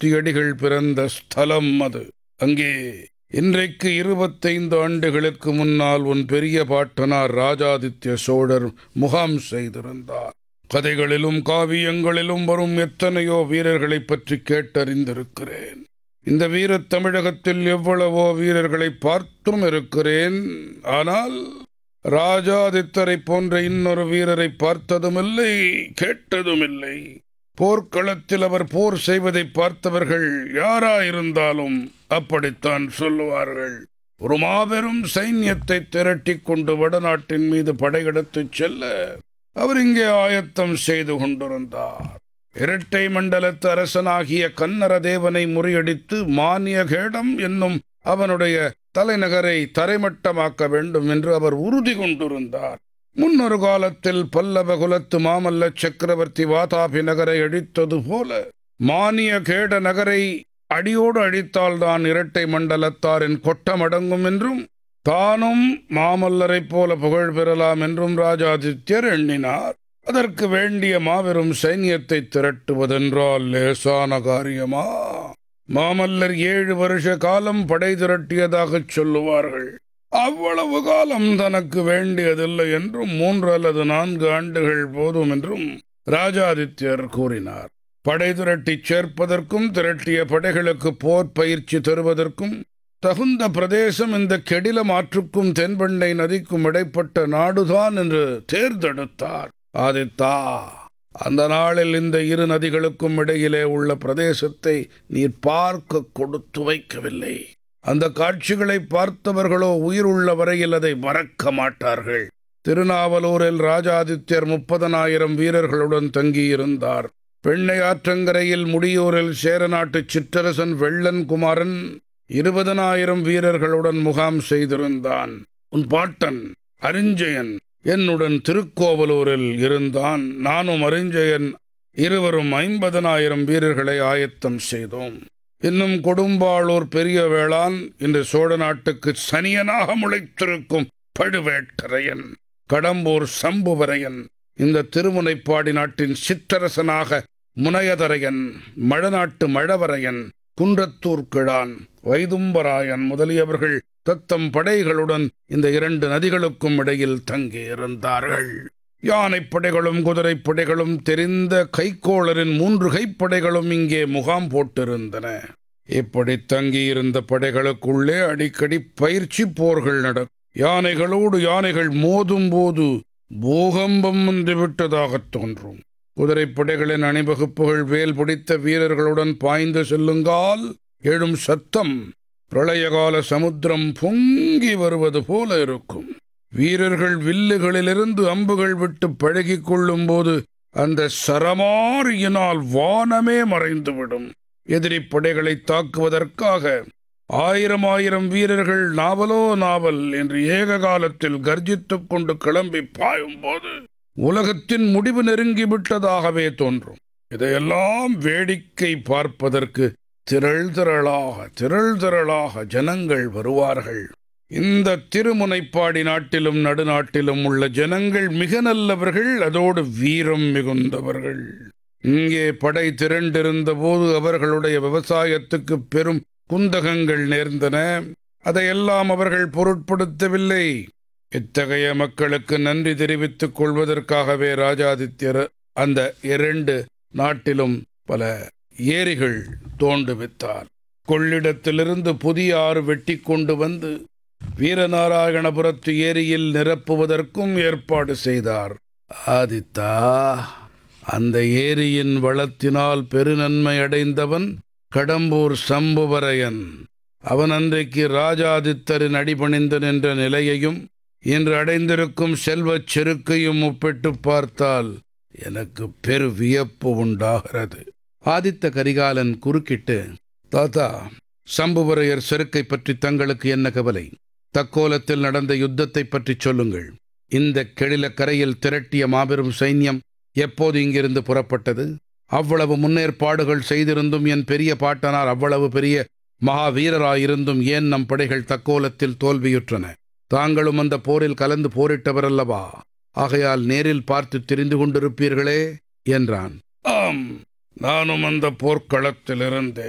மூர்த்தியடிகள் பிறந்த ஸ்தலம் அது அங்கே இன்றைக்கு இருபத்தைந்து ஆண்டுகளுக்கு முன்னால் உன் பெரிய பாட்டனார் ராஜாதித்ய சோழர் முகாம் செய்திருந்தார் கதைகளிலும் காவியங்களிலும் வரும் எத்தனையோ வீரர்களைப் பற்றி கேட்டறிந்திருக்கிறேன் இந்த வீரத் தமிழகத்தில் எவ்வளவோ வீரர்களை பார்த்தும் இருக்கிறேன் ஆனால் ராஜாதித்தரை போன்ற இன்னொரு வீரரை பார்த்ததுமில்லை கேட்டதுமில்லை போர்க்களத்தில் அவர் போர் செய்வதை பார்த்தவர்கள் யாராயிருந்தாலும் அப்படித்தான் சொல்லுவார்கள் ஒரு மாபெரும் சைன்யத்தை திரட்டிக் கொண்டு வடநாட்டின் மீது படையெடுத்துச் செல்ல அவர் இங்கே ஆயத்தம் செய்து கொண்டிருந்தார் இரட்டை மண்டலத்து அரசனாகிய கன்னர தேவனை முறியடித்து மானியகேடம் என்னும் அவனுடைய தலைநகரை தரைமட்டமாக்க வேண்டும் என்று அவர் உறுதி கொண்டிருந்தார் முன்னொரு காலத்தில் பல்லவ குலத்து மாமல்ல சக்கரவர்த்தி வாதாபி நகரை அழித்தது போல மானிய கேட நகரை அடியோடு அழித்தால்தான் இரட்டை மண்டலத்தாரின் கொட்டம் அடங்கும் என்றும் தானும் மாமல்லரைப் போல புகழ் பெறலாம் என்றும் ராஜாதித்யர் எண்ணினார் அதற்கு வேண்டிய மாபெரும் சைன்யத்தை திரட்டுவதென்றால் லேசான காரியமா மாமல்லர் ஏழு வருஷ காலம் படை திரட்டியதாகச் சொல்லுவார்கள் அவ்வளவு காலம் தனக்கு வேண்டியதில்லை என்றும் மூன்று அல்லது நான்கு ஆண்டுகள் போதும் என்றும் ராஜாதித்யர் கூறினார் படை திரட்டிச் சேர்ப்பதற்கும் திரட்டிய படைகளுக்கு போர் பயிற்சி தருவதற்கும் தகுந்த பிரதேசம் இந்த கெடில மாற்றுக்கும் தென்பெண்ணை நதிக்கும் இடைப்பட்ட நாடுதான் என்று தேர்ந்தெடுத்தார் ஆதித்தா அந்த நாளில் இந்த இரு நதிகளுக்கும் இடையிலே உள்ள பிரதேசத்தை நீர் பார்க்க கொடுத்து வைக்கவில்லை அந்த காட்சிகளை பார்த்தவர்களோ உயிருள்ள வரையில் அதை மறக்க மாட்டார்கள் திருநாவலூரில் ராஜாதித்யர் முப்பதனாயிரம் வீரர்களுடன் தங்கியிருந்தார் பெண்ணை ஆற்றங்கரையில் முடியூரில் சேரநாட்டு சிற்றரசன் வெள்ளன் குமாரன் இருபதனாயிரம் வீரர்களுடன் முகாம் செய்திருந்தான் உன் பாட்டன் அரிஞ்சயன் என்னுடன் திருக்கோவலூரில் இருந்தான் நானும் அரிஞ்சயன் இருவரும் ஐம்பதனாயிரம் வீரர்களை ஆயத்தம் செய்தோம் இன்னும் கொடும்பாளூர் பெரிய வேளான் இன்று சோழ நாட்டுக்கு சனியனாக முளைத்திருக்கும் பழுவேட்டரையன் கடம்பூர் சம்புவரையன் இந்த திருமுனைப்பாடி நாட்டின் சிற்றரசனாக முனையதரையன் மழநாட்டு மழவரையன் குன்றத்தூர் கிழான் வைதும்பராயன் முதலியவர்கள் தத்தம் படைகளுடன் இந்த இரண்டு நதிகளுக்கும் இடையில் தங்கியிருந்தார்கள் யானைப்படைகளும் குதிரைப்படைகளும் தெரிந்த கைக்கோளரின் மூன்று கைப்படைகளும் இங்கே முகாம் போட்டிருந்தன இப்படி தங்கியிருந்த படைகளுக்குள்ளே அடிக்கடி பயிற்சி போர்கள் நடக்கும் யானைகளோடு யானைகள் மோதும் போது பூகம்பம் வந்து விட்டதாகத் தோன்றும் குதிரைப்படைகளின் அணிவகுப்புகள் வேல் பிடித்த வீரர்களுடன் பாய்ந்து செல்லுங்கால் எழும் சத்தம் பிரளயகால சமுத்திரம் பொங்கி வருவது போல இருக்கும் வீரர்கள் வில்லுகளிலிருந்து அம்புகள் விட்டு பழகிக் கொள்ளும் போது அந்த சரமாரியினால் வானமே மறைந்துவிடும் எதிரி படைகளை தாக்குவதற்காக ஆயிரம் ஆயிரம் வீரர்கள் நாவலோ நாவல் என்று ஏக காலத்தில் கர்ஜித்துக் கொண்டு கிளம்பி பாயும் போது உலகத்தின் முடிவு நெருங்கிவிட்டதாகவே தோன்றும் இதையெல்லாம் வேடிக்கை பார்ப்பதற்கு திரள் திரளாக திரள் திரளாக ஜனங்கள் வருவார்கள் இந்த திருமுனைப்பாடி நாட்டிலும் நடுநாட்டிலும் உள்ள ஜனங்கள் மிக நல்லவர்கள் அதோடு வீரம் மிகுந்தவர்கள் இங்கே படை திரண்டிருந்த போது அவர்களுடைய விவசாயத்துக்கு பெரும் குந்தகங்கள் நேர்ந்தன அதையெல்லாம் அவர்கள் பொருட்படுத்தவில்லை இத்தகைய மக்களுக்கு நன்றி தெரிவித்துக் கொள்வதற்காகவே ராஜாதித்யர் அந்த இரண்டு நாட்டிலும் பல ஏரிகள் தோண்டுவித்தார் கொள்ளிடத்திலிருந்து புதிய ஆறு வெட்டி கொண்டு வந்து வீரநாராயணபுரத்து ஏரியில் நிரப்புவதற்கும் ஏற்பாடு செய்தார் ஆதித்தா அந்த ஏரியின் வளத்தினால் பெருநன்மை அடைந்தவன் கடம்பூர் சம்புவரையன் அவன் அன்றைக்கு ராஜாதித்தரின் அடிபணிந்து நின்ற நிலையையும் இன்று அடைந்திருக்கும் செல்வச் செருக்கையும் ஒப்பிட்டு பார்த்தால் எனக்கு பெரு வியப்பு உண்டாகிறது ஆதித்த கரிகாலன் குறுக்கிட்டு தாத்தா சம்புவரையர் செருக்கை பற்றி தங்களுக்கு என்ன கவலை தக்கோலத்தில் நடந்த யுத்தத்தை பற்றி சொல்லுங்கள் இந்த கெழில கரையில் திரட்டிய மாபெரும் சைன்யம் எப்போது இங்கிருந்து புறப்பட்டது அவ்வளவு முன்னேற்பாடுகள் செய்திருந்தும் என் பெரிய பாட்டனார் அவ்வளவு பெரிய மகாவீரராயிருந்தும் ஏன் நம் படைகள் தக்கோலத்தில் தோல்வியுற்றன தாங்களும் அந்த போரில் கலந்து போரிட்டவர் அல்லவா ஆகையால் நேரில் பார்த்து தெரிந்து கொண்டிருப்பீர்களே என்றான் ஆம் நானும் அந்த போர்க்களத்தில் இருந்தேன்